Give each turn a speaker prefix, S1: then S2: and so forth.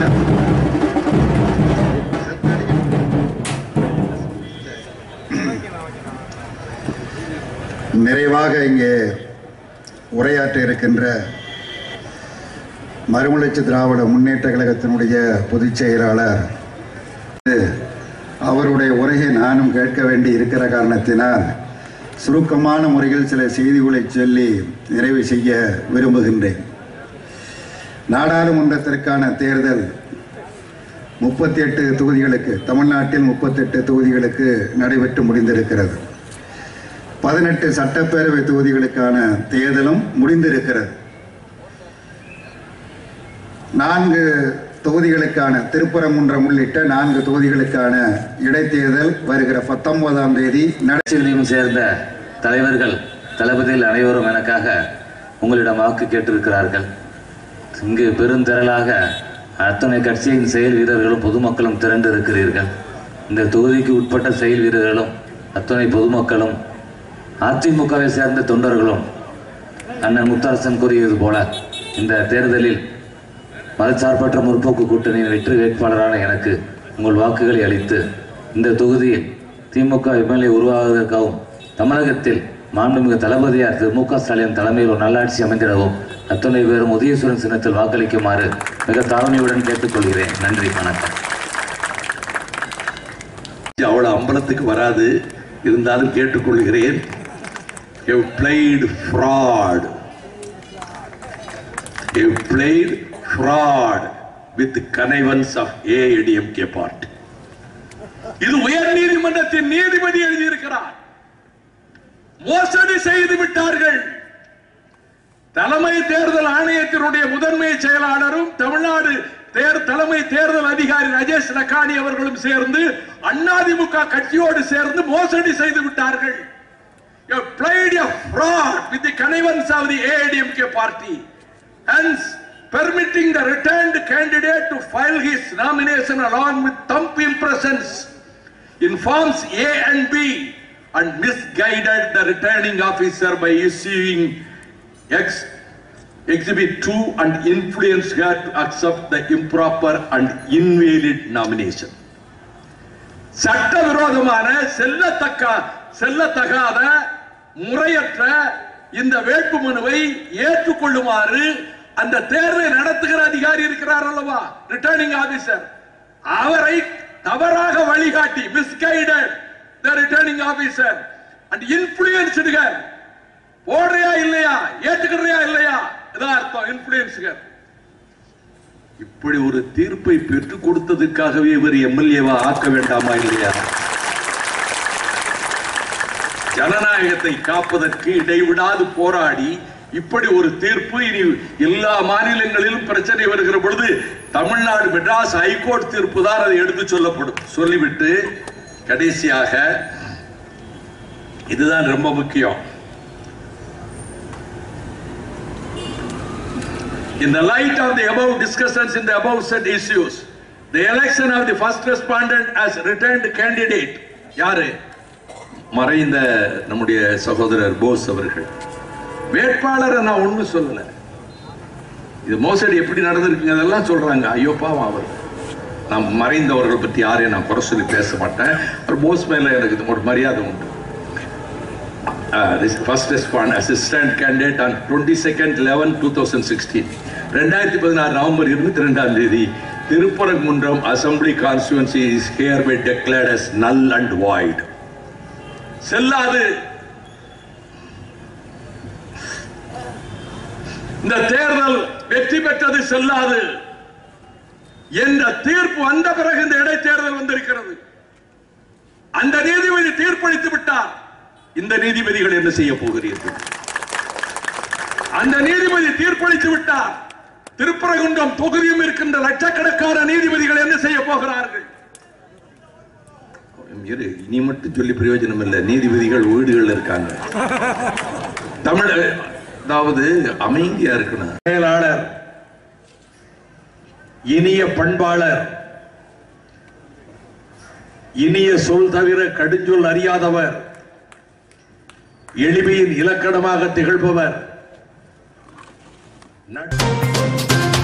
S1: நிறைவாக இங்கே உரையாற்ற இருக்கின்ற மறுமலர்ச்சி திராவிட முன்னேற்ற கழகத்தினுடைய பொதுச் செயலாளர் அவருடைய உரையை நானும் கேட்க வேண்டி இருக்கிற காரணத்தினால் சுருக்கமான முறையில் சில செய்திகளை சொல்லி நிறைவு செய்ய விரும்புகின்றேன் நாடாளுமன்றத்திற்கான தேர்தல் முப்பத்தி எட்டு தொகுதிகளுக்கு தமிழ்நாட்டில் முப்பத்தெட்டு தொகுதிகளுக்கு நடைபெற்று முடிந்திருக்கிறது பதினெட்டு சட்டப்பேரவை தொகுதிகளுக்கான தேர்தலும் முடிந்திருக்கிறது நான்கு தொகுதிகளுக்கான திருப்பரங்குன்றம் உள்ளிட்ட நான்கு தொகுதிகளுக்கான இடைத்தேர்தல் வருகிற பத்தொன்பதாம் தேதி நட
S2: கட்சிகளையும் சேர்ந்த தலைவர்கள் தளபதிகள் அனைவரும் எனக்காக உங்களிடம் வாக்கு கேட்டிருக்கிறார்கள் இங்கு பெருந்திரளாக அத்தனை கட்சியின் செயல் வீரர்களும் பொதுமக்களும் திரண்டு இருக்கிறீர்கள் இந்த தொகுதிக்கு உட்பட்ட செயல் வீரர்களும் அத்தனை பொதுமக்களும் அதிமுகவை சேர்ந்த தொண்டர்களும் அண்ணன் முத்தரசன் கூறியது போல இந்த தேர்தலில் மதச்சார்பற்ற முற்போக்கு கூட்டணியின் வெற்றி வேட்பாளரான எனக்கு உங்கள் வாக்குகளை அளித்து இந்த தொகுதியில் திமுக எம்எல்ஏ உருவாவதற்காகவும் தமிழகத்தில் மாண்புமிகு தளபதியார் திரு மு க ஸ்டாலின் தலைமையில் ஒரு நல்லாட்சி அமைந்திடவும் அத்துணை பேரும் உதயசூரன் சின்னத்தில் வாக்களிக்குமாறு மிக தாழ்மையுடன் கேட்டுக்கொள்கிறேன் நன்றி வணக்கம்
S3: அவ்வளவு அம்பலத்துக்கு வராது இருந்தாலும் கேட்டுக்கொள்கிறேன் you played fraud you played fraud with the connivance of AADMK party இது உயர் நீதிமன்றத்தின் நீதிபதி எழுதியிருக்கிறார் மோசடி செய்து விட்டார்கள் தலைமை தேர்தல் ஆணையத்தினுடைய முதன்மை செயலாளரும் தமிழ்நாடு தேர் தலைமை தேர்தல் அதிகாரி ராஜேஷ் லக்கானி அவர்களும் சேர்ந்து அண்ணாதிமுக கட்சியோடு சேர்ந்து மோசடி செய்து விட்டார்கள் You have played a fraud with the connivance of the AIDMK party. Hence, permitting the returned candidate to file his nomination along with thumb impressions in forms A and B and misguided the returning officer by issuing X exhibit 2 and influenced her to accept the improper and invalid nomination. சட்டவிரோதமான செல்லத்தக்க செல்லத்தகாத முறையற்ற இந்த வேட்புமனுவை ஏற்றுக்கொள்ளுமாறு அந்த தேர்வை நடத்துகிற அதிகாரி இருக்கிறார் அல்லவா ரிட்டர்னிங் ஆபீசர் அவரை தவறாக வழிகாட்டி misguided the returning officer and இன்ஃபுளுன்ஸ்டுகர் போடுறியா இல்லையா ஏற்றுக்கிறியா இல்லையா இதான் அர்த்தம் இன்ஃபுளுன்ஸ்கர் இப்படி ஒரு தீர்ப்பை பெற்றுக் கொடுத்ததுக்காகவே இவர் எம்எல்ஏவா ஆக்க வேண்டாமா இல்லையா ஜனநாயகத்தை காப்பதற்கு இடைவிடாது போராடி இப்படி ஒரு தீர்ப்பு இனி எல்லா மாநிலங்களிலும் பிரச்சனை வருகிற பொழுது தமிழ்நாடு மெட்ராஸ் ஹைகோர்ட் தீர்ப்பு தான் அதை எடுத்து சொல்லப்படும் சொல்லிவிட்டு கடைசியாக இதுதான் ரொம்ப முக்கியம் In the light of the above discussions in the above said issues, the election of the first respondent as returned candidate, யாரு மறைந்த நம்முடைய சகோதரர் போஸ் அவர்கள் வேட்பாளரை நான் ஒண்ணு சொல்லல இது மோசடி எப்படி நடந்திருக்குங்க அதெல்லாம் சொல்றாங்க ஐயோ பாவம் அவர் நான் மறைந்தவர்கள் பத்தி யாரையும் நான் குறை சொல்லி பேச மாட்டேன் அவர் போஸ் மேல எனக்கு இது ஒரு மரியாதை உண்டு first respondent assistant candidate on twenty second eleven two thousand sixteen ரெண்டாயிரத்தி பதினாறு நவம்பர் இருபத்தி ரெண்டாம் தேதி Thiruparankundram assembly constituency is hereby declared as null and void செல்லாது இந்த தேர்தல் வெற்றி பெற்றது செல்லாது என்ற தீர்ப்பு வந்த பிறகு இந்த இடைத்தேர்தல் வந்திருக்கிறது அந்த நீதிபதி தீர்ப்பளித்து விட்டார் இந்த நீதிபதிகள் என்ன செய்ய போகிறீர்கள் அந்த நீதிபதி தீர்ப்பளித்து விட்டார் திருப்பரங்குன்றம் தொகுதியும் இருக்கின்ற லட்சக்கணக்கான நீதிபதிகள் என்ன செய்ய போகிறார்கள் இரு, இனி மட்டும் சொல்லி பிரயோஜனம் இல்லை நீதிபதிகள் வீடுகள் இருக்காங்க தமிழ் அதாவது அமைதியா இருக்கணும் செயலாளர் இனிய பண்பாளர் இனிய சொல் தவிர கடுஞ்சொல் அறியாதவர் எளிமையின் இலக்கணமாக திகழ்பவர் நட்-